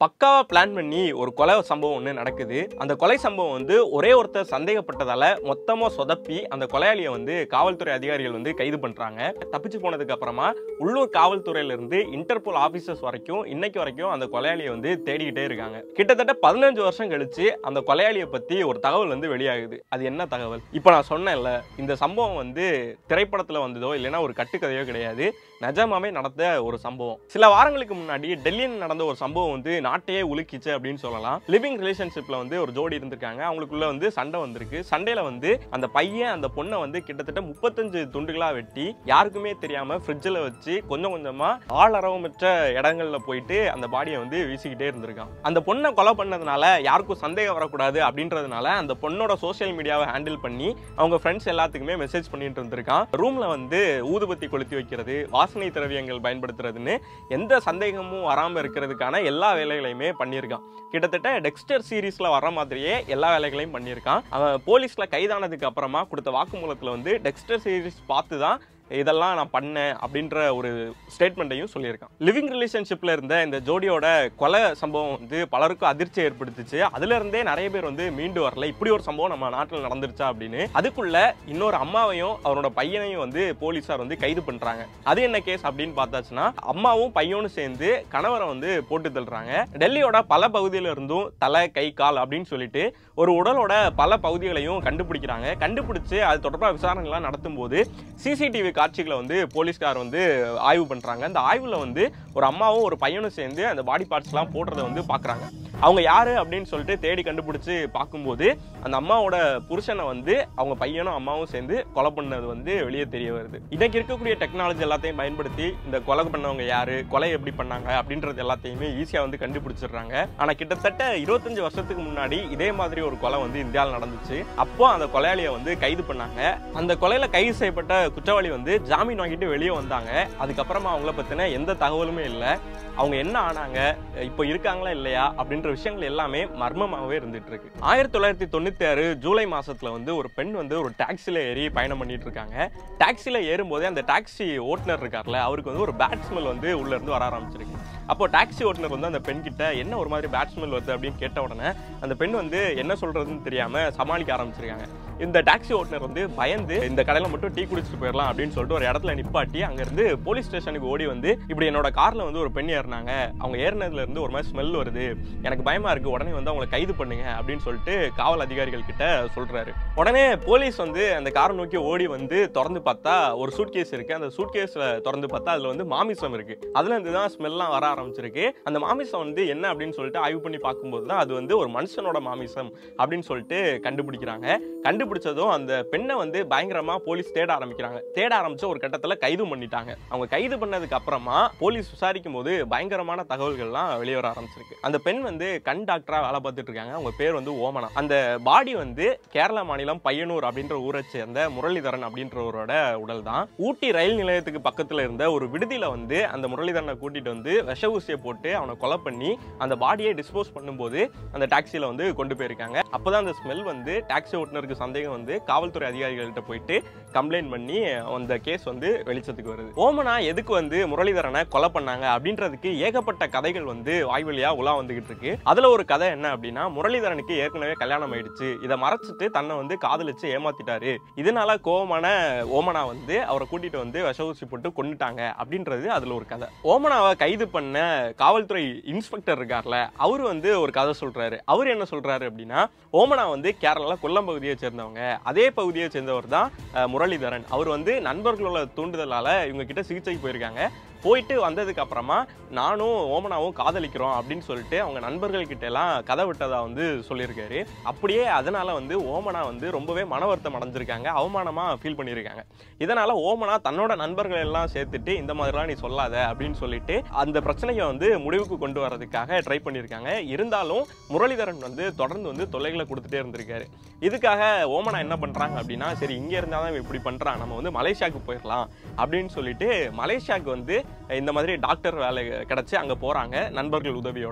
பக்காவா பிளான் பண்ணி ஒரு கொலை சம்பவம் ஒன்று நடக்குது அந்த கொலை சம்பவம் வந்து ஒரே ஒருத்தர் சந்தேகப்பட்டதால மொத்தமா சொதப்பி அந்த கொலையாளியை வந்து காவல்துறை அதிகாரிகள் வந்து கைது பண்றாங்க தப்பிச்சு போனதுக்கு அப்புறமா உள்ளூர் காவல்துறையில இருந்து இன்டர்போல் ஆபீசர்ஸ் வரைக்கும் இன்னைக்கு வரைக்கும் அந்த கொலையாளியை வந்து தேடிக்கிட்டே இருக்காங்க கிட்டத்தட்ட பதினஞ்சு வருஷம் கழிச்சு அந்த கொலையாளியை பத்தி ஒரு தகவல் வந்து வெளியாகுது அது என்ன தகவல் இப்போ நான் சொன்னேன்ல இந்த சம்பவம் வந்து திரைப்படத்துல வந்ததோ இல்லைன்னா ஒரு கட்டுக்கதையோ கிடையாது நிஜமாவே நடந்த ஒரு சம்பவம் சில வாரங்களுக்கு முன்னாடி டெல்லியில் நடந்த ஒரு சம்பவம் வந்து நாட்டையே உலுக்கிச்சு அப்படின்னு சொல்லலாம் லிவிங் ரிலேஷன்ஷிப்ல வந்து ஒரு ஜோடி இருந்திருக்காங்க அவங்களுக்குள்ள வந்து சண்டை வந்திருக்கு சண்டையில வந்து அந்த பையன் அந்த பொண்ணை வந்து கிட்டத்தட்ட முப்பத்தஞ்சு துண்டுகளா வெட்டி யாருக்குமே தெரியாம ஃப்ரிட்ஜில் வச்சு கொஞ்சம் கொஞ்சமா ஆளரவமற்ற இடங்கள்ல போயிட்டு அந்த பாடியை வந்து வீசிக்கிட்டே இருந்திருக்கான் அந்த பொண்ணை கொலை பண்ணதுனால யாருக்கும் சந்தேகம் வரக்கூடாது அப்படின்றதுனால அந்த பொண்ணோட சோஷியல் மீடியாவை ஹேண்டில் பண்ணி அவங்க ஃப்ரெண்ட்ஸ் எல்லாத்துக்குமே மெசேஜ் பண்ணிட்டு இருந்திருக்கான் ரூம்ல வந்து ஊதுபத்தி கொளுத்தி வைக்கிறது வாசனை திரவியங்கள் பயன்படுத்துறதுன்னு எந்த சந்தேகமும் வராம இருக்கிறதுக்கான எல்லா வேலைகளையுமே பண்ணியிருக்கான் கிட்டத்தட்ட டெக்ஸ்டர் சீரீஸ்ல வர மாதிரியே எல்லா வேலைகளையும் பண்ணியிருக்கான் அவன் போலீஸ்ல கைதானதுக்கு அப்புறமா கொடுத்த வாக்குமூலத்துல வந்து டெக்ஸ்டர் சீரீஸ் பார்த்து தான் இதெல்லாம் நான் பண்ணேன் அப்படின்ற ஒரு ஸ்டேட்மெண்ட்டையும் சொல்லியிருக்கான் லிவிங் ரிலேஷன்ஷிப்ல இருந்த இந்த ஜோடியோட கொலை சம்பவம் வந்து பலருக்கும் அதிர்ச்சி ஏற்படுத்துச்சு அதுல இருந்தே நிறைய பேர் வந்து மீண்டு வரல இப்படி ஒரு சம்பவம் நம்ம நாட்டில் நடந்துருச்சா அப்படின்னு அதுக்குள்ள இன்னொரு அம்மாவையும் அவரோட பையனையும் வந்து போலீஸார் வந்து கைது பண்றாங்க அது என்ன கேஸ் அப்படின்னு பார்த்தாச்சுன்னா அம்மாவும் பையனும் சேர்ந்து கணவரை வந்து போட்டு தள்ளுறாங்க டெல்லியோட பல பகுதியில இருந்தும் தலை கை கால் அப்படின்னு சொல்லிட்டு ஒரு உடலோட பல பகுதிகளையும் கண்டுபிடிக்கிறாங்க கண்டுபிடிச்சு அது தொடர்பாக விசாரணைலாம் நடத்தும் போது சிசிடிவி காட்சிகளை வந்து போலீஸ்கார் வந்து ஆய்வு பண்றாங்க அந்த ஆய்வுல வந்து ஒரு அம்மாவும் ஒரு பையனும் சேர்ந்து அந்த பாடி பார்ட்ஸ்லாம் போடுறத வந்து பார்க்கறாங்க அவங்க யாரு அப்படின்னு சொல்லிட்டு தேடி கண்டுபிடிச்சு பார்க்கும்போது அந்த அம்மாவோட புருஷனை வந்து அவங்க பையனும் அம்மாவும் சேர்ந்து கொலை பண்ணது வந்து வெளியே தெரிய வருது இன்னைக்கு இருக்கக்கூடிய டெக்னாலஜி எல்லாத்தையும் பயன்படுத்தி இந்த கொலை பண்ணவங்க யாரு கொலை எப்படி பண்ணாங்க அப்படின்றது எல்லாத்தையுமே ஈஸியா வந்து கண்டுபிடிச்சிடுறாங்க ஆனா கிட்டத்தட்ட இருபத்தஞ்சு வருஷத்துக்கு முன்னாடி இதே மாதிரி ஒரு கொலை வந்து இந்தியாவில் நடந்துச்சு அப்போ அந்த கொலையாளியை வந்து கைது பண்ணாங்க அந்த கொலையில கைது செய்யப்பட்ட குற்றவாளி வந்து ஜாமீன் வாங்கிட்டு வெளியே வந்தாங்க அதுக்கப்புறமா அவங்கள பத்தின எந்த தகவலுமே இல்லை அவங்க என்ன ஆனாங்க இப்போ இருக்காங்களா இல்லையா அப்படின்ற விஷயங்கள் எல்லாமே மர்மமாகவே இருந்துட்டு இருக்கு ஆயிரத்தி தொள்ளாயிரத்தி தொண்ணூத்தி ஆறு ஜூலை மாசத்துல வந்து ஒரு பெண் வந்து ஒரு டாக்ஸில ஏறி பயணம் பண்ணிட்டு இருக்காங்க டாக்ஸில ஏறும்போதே அந்த டாக்ஸி ஓட்டுநர் இருக்கார்ல அவருக்கு வந்து ஒரு பேட் ஸ்மெல் வந்து உள்ள இருந்து வர ஆரம்பிச்சிருக்கு அப்போ டாக்ஸி ஓட்டுநர் வந்து அந்த பெண் கிட்ட என்ன ஒரு மாதிரி பேட் ஸ்மெல் வருது அப்படின்னு கேட்ட உடனே அந்த பெண் வந்து என்ன சொல்றதுன்னு தெரியாம சமாளிக்க ஆரம்பிச்சிருக்காங்க இந்த டாக்ஸி ஓட்டுநர் வந்து பயந்து இந்த கடையில மட்டும் டீ குடிச்சிட்டு போயிடலாம் அப்படின்னு சொல்லிட்டு ஒரு இடத்துல நிப்பாட்டி அங்க இருந்து போலீஸ் ஸ்டேஷனுக்கு ஓடி வந்து இப்படி என்னோட கார்ல வந்து ஒரு பெண் ஏறினாங்க அவங்க ஏறினதுல இருந்து ஒரு மாதிரி ஸ்மெல் வருது எனக்கு பயமா இருக்கு உடனே வந்து அவங்களை கைது பண்ணுங்க அப்படின்னு சொல்லிட்டு காவல் அதிகாரிகள் கிட்ட சொல்றாரு உடனே போலீஸ் வந்து அந்த காரை நோக்கி ஓடி வந்து திறந்து பார்த்தா ஒரு சூட்கேஸ் இருக்கு அந்த சூட்கேஸ்ல திறந்து பார்த்தா அதுல வந்து மாமிசம் இருக்கு அதுல இருந்து தான் ஸ்மெல்லாம் வர ஆரம்பிச்சிருக்கு அந்த மாமிசம் வந்து என்ன அப்படின்னு சொல்லிட்டு ஆய்வு பண்ணி பார்க்கும்போது தான் அது வந்து ஒரு மனுஷனோட மாமிசம் அப்படின்னு சொல்லிட்டு கண்டுபிடிக்கிறாங்க கண்டுபிடிச்சதும் அந்த பெண்ணை வந்து பயங்கரமா போலீஸ் தேட ஆரம்பிக்கிறாங்க தேட ஆரம்பிச்ச ஒரு கட்டத்துல கைது பண்ணிட்டாங்க அவங்க கைது பண்ணதுக்கு அப்புறமா போலீஸ் விசாரிக்கும் போது பயங்கரமான தகவல்கள்லாம் வெளியே வர ஆரம்பிச்சிருக்கு அந்த பெண் வந்து கண் டாக்டரா வேலை பார்த்துட்டு இருக்காங்க அவங்க பேர் வந்து ஓமனா அந்த பாடி வந்து கேரள மாநிலம் பையனூர் அப்படின்ற ஊரை சேர்ந்த முரளிதரன் அப்படின்றவரோட உடல் தான் ஊட்டி ரயில் நிலையத்துக்கு பக்கத்துல இருந்த ஒரு விடுதியில வந்து அந்த முரளிதரனை கூட்டிட்டு வந்து விஷ ஊசியை போட்டு அவனை கொலை பண்ணி அந்த பாடியை டிஸ்போஸ் பண்ணும்போது அந்த டாக்ஸில வந்து கொண்டு போயிருக்காங்க அப்பதான் அந்த ஸ்மெல் வந்து டாக்ஸி ஓட்டுநருக்கு சந்தேகம் வந்து காவல்துறை அதிகாரிகள்கிட்ட போயிட்டு கம்ப்ளைண்ட் பண்ணி அந்த கேஸ் வந்து வெளிச்சத்துக்கு வருது ஓமனா எதுக்கு வந்து முரளிதரனை கொலை பண்ணாங்க அப்படின்றதுக்கு ஏகப்பட்ட கதைகள் வந்து வாய்வழியா உலா வந்துகிட்டு இருக்கு அதுல ஒரு கதை என்ன அப்படின்னா முரளிதரனுக்கு ஏற்கனவே கல்யாணம் ஆயிடுச்சு இதை மறைச்சிட்டு தன்னை வந்து காதலிச்சு ஏமாத்திட்டாரு இதனால கோவமான ஓமனா வந்து அவரை கூட்டிட்டு வந்து விஷ ஊசி போட்டு கொண்டுட்டாங்க அப்படின்றது அதுல ஒரு கதை ஓமனாவை கைது பண்ண காவல்துறை இன்ஸ்பெக்டர் இருக்கார்ல அவரு வந்து ஒரு கதை சொல்றாரு அவர் என்ன சொல்றாரு அப்படின்னா ஓமனா வந்து கேரளா கொல்லம் பகுதியை சேர்ந்தவங்க அதே பகுதியை சேர்ந்தவர் தான் அஹ், முரளிதரன் அவர் வந்து நண்பர்களோட தூண்டுதலால இவங்க கிட்ட சிகிச்சைக்கு போயிருக்காங்க போயிட்டு வந்ததுக்கு அப்புறமா நானும் ஓமனாவும் காதலிக்கிறோம் அப்படின்னு சொல்லிட்டு அவங்க நண்பர்கள் கிட்ட எல்லாம் கதை விட்டதா வந்து சொல்லியிருக்காரு அப்படியே அதனால வந்து ஓமனா வந்து ரொம்பவே மன வருத்தம் அடைஞ்சிருக்காங்க அவமானமா ஃபீல் பண்ணியிருக்காங்க இதனால ஓமனா தன்னோட நண்பர்கள் எல்லாம் சேர்த்துட்டு இந்த மாதிரிலாம் நீ சொல்லாத அப்படின்னு சொல்லிட்டு அந்த பிரச்சனையை வந்து முடிவுக்கு கொண்டு வரதுக்காக ட்ரை பண்ணியிருக்காங்க இருந்தாலும் முரளிதரன் வந்து தொடர்ந்து வந்து தொல்லைகளை கொடுத்துட்டே இருந்திருக்காரு இதுக்காக ஓமனா என்ன பண்றாங்க அப்படின்னா சரி இங்க இருந்தாதான் இவன் இப்படி பண்றான் நம்ம வந்து மலேசியாவுக்கு போயிடலாம் அப்படின்னு சொல்லிட்டு மலேசியாவுக்கு வந்து இந்த மாதிரி டாக்டர் வேலை கிடைச்சு அங்க போறாங்க நண்பர்கள் உதவியோட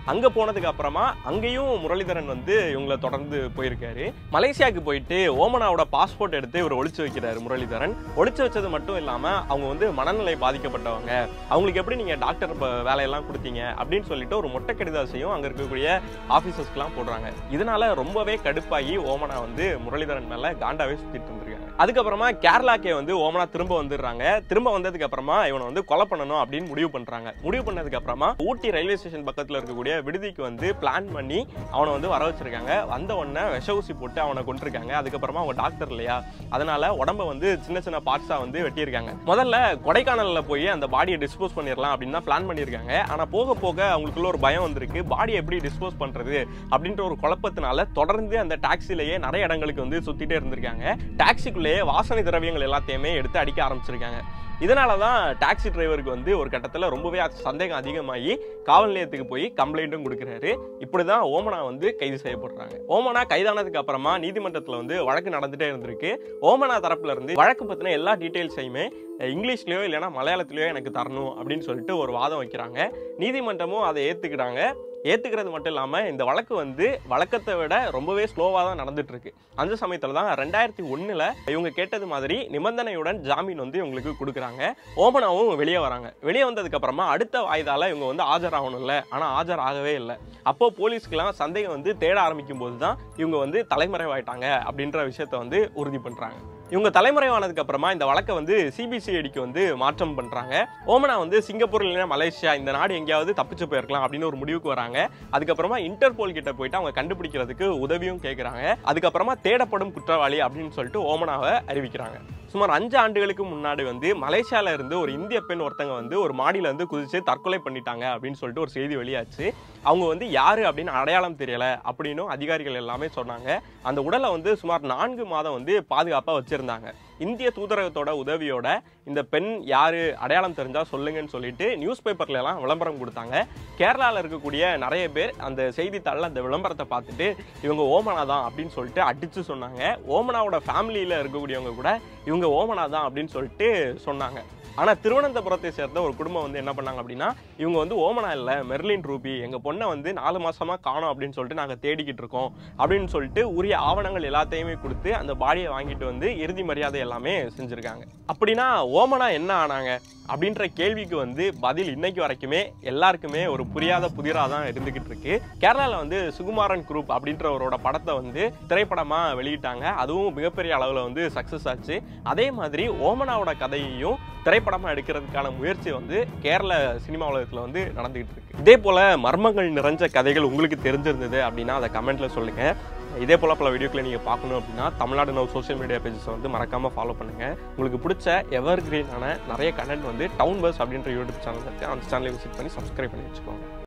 அங்க போனதுக்கு அப்புறமா அங்கேயும் முரளிதரன் வந்து இவங்களை தொடர்ந்து போயிருக்காரு மலேசியாவுக்கு போயிட்டு ஓமனாவோட பாஸ்போர்ட் எடுத்து இவர் ஒளிச்சு வைக்கிறாரு முரளிதரன் ஒளிச்சு வச்சது மட்டும் இல்லாம அவங்க வந்து மனநிலை பாதிக்கப்பட்டவங்க அவங்களுக்கு எப்படி நீங்க டாக்டர் ப- வேலையெல்லாம் கொடுத்தீங்க அப்படின்னு சொல்லிட்டு ஒரு மொட்டை கடிதாசையும் அங்க இருக்கக்கூடிய ஆபீசர்ஸ்க்குலாம் போடுறாங்க இதனால ரொம்பவே கடுப்பாகி ஓமனா வந்து முரளிதரன் மேல காண்டாவே சுத்திட்டு இருந்திருக்காங்க அதுக்கப்புறமா கேரளாக்கே வந்து ஓமனா திரும்ப வந்துடுறாங்க திரும்ப வந்ததுக்கு அப்புறமா இவனை வந்து கொலை பண்ணணும் அப்படின்னு முடிவு பண்றாங்க முடிவு பண்ணதுக்கு அப்புறமா ஊட்டி ரயில்வே ஸ்டேஷன் பக்கத்துல இருக்கக்கூடிய விடுதிக்கு வந்து பிளான் பண்ணி அவனை வந்து வர வச்சிருக்காங்க வந்த உடனே விஷ ஊசி போட்டு அவனை கொண்டிருக்காங்க அதுக்கப்புறமா அவங்க டாக்டர் இல்லையா அதனால உடம்ப வந்து சின்ன சின்ன பார்ட்ஸா வந்து வெட்டியிருக்காங்க முதல்ல கொடைக்கானல்ல போய் அந்த பாடியை டிஸ்போஸ் பண்ணிடலாம் அப்படின்னு தான் பிளான் பண்ணியிருக்காங்க ஆனா போக போக அவங்களுக்குள்ள ஒரு பயம் வந்திருக்கு பாடியை எப்படி டிஸ்போஸ் பண்றது அப்படின்ற ஒரு குழப்பத்தினால தொடர்ந்து அந்த டாக்ஸிலேயே நிறைய இடங்களுக்கு வந்து சுத்திட்டே இருந்திருக்காங்க டாக்ஸிக்குள்ளேயே வாசனை திரவியங்கள் எல்லாத்தையுமே எடுத்து அடிக்க ஆரம்பிச்சிருக்காங்க இதனால தான் டாக்ஸி டிரைவருக்கு வந்து ஒரு கட்டத்தில் ரொம்பவே சந்தேகம் அதிகமாகி காவல் நிலையத்துக்கு போய் கம்ப்ளைண்ட்டும் கொடுக்குறாரு இப்படி தான் ஓமனா வந்து கைது செய்யப்படுறாங்க ஓமனா கைதானதுக்கு அப்புறமா நீதிமன்றத்தில் வந்து வழக்கு நடந்துட்டே இருந்திருக்கு ஓமனா தரப்புல இருந்து வழக்கு பற்றின எல்லா டீட்டெயில்ஸையுமே இங்கிலீஷ்லயோ இல்லைன்னா மலையாளத்திலயோ எனக்கு தரணும் அப்படின்னு சொல்லிட்டு ஒரு வாதம் வைக்கிறாங்க நீதிமன்றமும் அதை ஏத்துக்கிறாங்க ஏத்துக்கிறது மட்டும் இல்லாம இந்த வழக்கு வந்து வழக்கத்தை விட ரொம்பவே ஸ்லோவா தான் நடந்துட்டு இருக்கு அந்த சமயத்துல தான் ரெண்டாயிரத்தி ஒண்ணுல இவங்க கேட்டது மாதிரி நிபந்தனையுடன் ஜாமீன் வந்து இவங்களுக்கு கொடுக்குறாங்க ஓமனாவும் வெளியே வராங்க வெளியே வந்ததுக்கு அப்புறமா அடுத்த வாய்தால இவங்க வந்து ஆஜராகணும்ல ஆனா ஆஜர் ஆகவே இல்லை அப்போ போலீஸ்க்குலாம் சந்தேகம் வந்து தேட ஆரம்பிக்கும் போது தான் இவங்க வந்து தலைமறைவாயிட்டாங்க அப்படின்ற விஷயத்த வந்து உறுதி பண்றாங்க இவங்க தலைமறைவானதுக்கு அப்புறமா இந்த வழக்கை வந்து சிபிசிஐடிக்கு வந்து மாற்றம் பண்றாங்க ஓமனா வந்து சிங்கப்பூர் இல்லைன்னா மலேசியா இந்த நாடு எங்கேயாவது தப்பிச்சு போயிருக்கலாம் அப்படின்னு ஒரு முடிவுக்கு வராங்க அதுக்கப்புறமா இன்டர்போல் கிட்ட போயிட்டு அவங்க கண்டுபிடிக்கிறதுக்கு உதவியும் கேட்குறாங்க அதுக்கப்புறமா தேடப்படும் குற்றவாளி அப்படின்னு சொல்லிட்டு ஓமனாவை அறிவிக்கிறாங்க சுமார் அஞ்சு ஆண்டுகளுக்கு முன்னாடி வந்து மலேசியால இருந்து ஒரு இந்திய பெண் ஒருத்தங்க வந்து ஒரு மாடியில இருந்து குதிச்சு தற்கொலை பண்ணிட்டாங்க அப்படின்னு சொல்லிட்டு ஒரு செய்தி வெளியாச்சு அவங்க வந்து யாரு அப்படின்னு அடையாளம் தெரியல அப்படின்னும் அதிகாரிகள் எல்லாமே சொன்னாங்க அந்த உடலை வந்து சுமார் நான்கு மாதம் வந்து பாதுகாப்பா வச்சிருந்தாங்க இந்திய தூதரகத்தோட உதவியோட இந்த பெண் யாரு அடையாளம் தெரிஞ்சா சொல்லுங்கன்னு சொல்லிட்டு நியூஸ் பேப்பர்ல எல்லாம் விளம்பரம் கொடுத்தாங்க கேரளால இருக்கக்கூடிய நிறைய பேர் அந்த செய்தித்தாளில் அந்த விளம்பரத்தை பார்த்துட்டு இவங்க ஓமனா தான் அப்படின்னு சொல்லிட்டு அடிச்சு சொன்னாங்க ஓமனாவோட ஃபேமிலியில இருக்கக்கூடியவங்க கூட இவங்க ஓமனா தான் அப்படின்னு சொல்லிட்டு சொன்னாங்க ஆனா திருவனந்தபுரத்தை சேர்ந்த ஒரு குடும்பம் வந்து என்ன பண்ணாங்க அப்படின்னா இவங்க வந்து ஓமனா இல்ல மெர்லின் ரூபி எங்க பொண்ணை வந்து நாலு மாசமா காணோம் அப்படின்னு சொல்லிட்டு நாங்க தேடிக்கிட்டு இருக்கோம் அப்படின்னு சொல்லிட்டு உரிய ஆவணங்கள் எல்லாத்தையுமே கொடுத்து அந்த பாடியை வாங்கிட்டு வந்து இறுதி மரியாதை எல்லாமே செஞ்சிருக்காங்க அப்படின்னா ஓமனா என்ன ஆனாங்க அப்படின்ற கேள்விக்கு வந்து பதில் இன்னைக்கு வரைக்குமே எல்லாருக்குமே ஒரு புரியாத புதிராக தான் இருந்துகிட்டு இருக்கு கேரளால வந்து சுகுமாரன் குரூப் அப்படின்றவரோட படத்தை வந்து திரைப்படமா வெளியிட்டாங்க அதுவும் மிகப்பெரிய அளவுல வந்து சக்சஸ் ஆச்சு அதே மாதிரி ஓமனாவோட கதையையும் திரைப்படமா எடுக்கிறதுக்கான முயற்சி வந்து கேரள சினிமா உலகத்துல வந்து நடந்துகிட்டு இருக்கு இதே போல மர்மங்கள் நிறைஞ்ச கதைகள் உங்களுக்கு தெரிஞ்சிருந்தது அப்படின்னா அதை கமெண்ட்ல சொல்லுங்க இதே போல பல வீடியோக்களை நீங்க பார்க்கணும் அப்படின்னா Tamil Nadu now social media pages வந்து மறக்காம ஃபாலோ பண்ணுங்க உங்களுக்கு பிடிச்ச எவர் கிரீனான நிறைய கண்டென்ட் வந்து டவுன் பஸ் அப்படின்ற யூடியூப் சேனல் இருக்கு அந்த சேனலை விசிட் பண்ணி சப்ஸ்கிரைப் பண்ணி வச்சுக்கோங்க